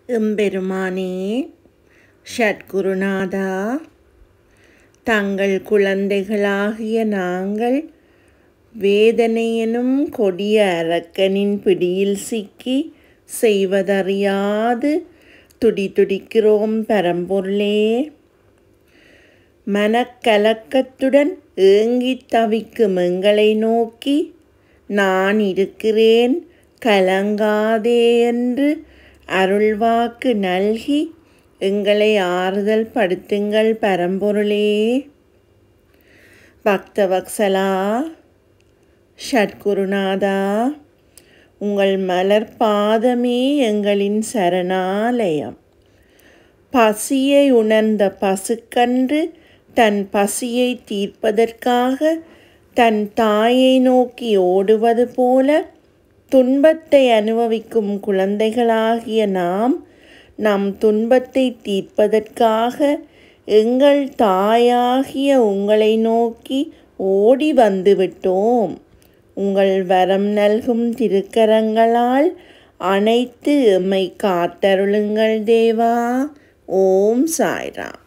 எம்பெருமானே ஷட்குருநாதா தங்கள் குழந்தைகளாகிய நாங்கள் வேதனையெனும் கொடிய அரக்கனின் பிடியில் சிக்கி செய்வதறியாது துடிதுடிக்கிறோம் பரம்பொருளே மனக்கலக்கத்துடன் ஏங்கித் தவிக்கும் எங்களை நோக்கி நான் இருக்கிறேன் கலங்காதே என்று அருள்வாக்கு நல்கி எங்களை ஆறுதல் படுத்துங்கள் பரம்பொருளே பக்தவக்சலா ஷட்குருநாதா உங்கள் மலர் பாதமே எங்களின் சரணாலயம் பசியை உணர்ந்த பசுக்கன்று தன் பசியை தீர்ப்பதற்காக தன் தாயை நோக்கி ஓடுவது போல துன்பத்தை அனுபவிக்கும் குழந்தைகளாகிய நாம் நம் துன்பத்தை தீர்ப்பதற்காக எங்கள் தாயாகிய உங்களை நோக்கி ஓடி வந்துவிட்டோம் உங்கள் வரம் நல்கும் திருக்கரங்களால் அனைத்து எம்மை காத்தருளுங்கள் தேவா ஓம் சாய்ராம்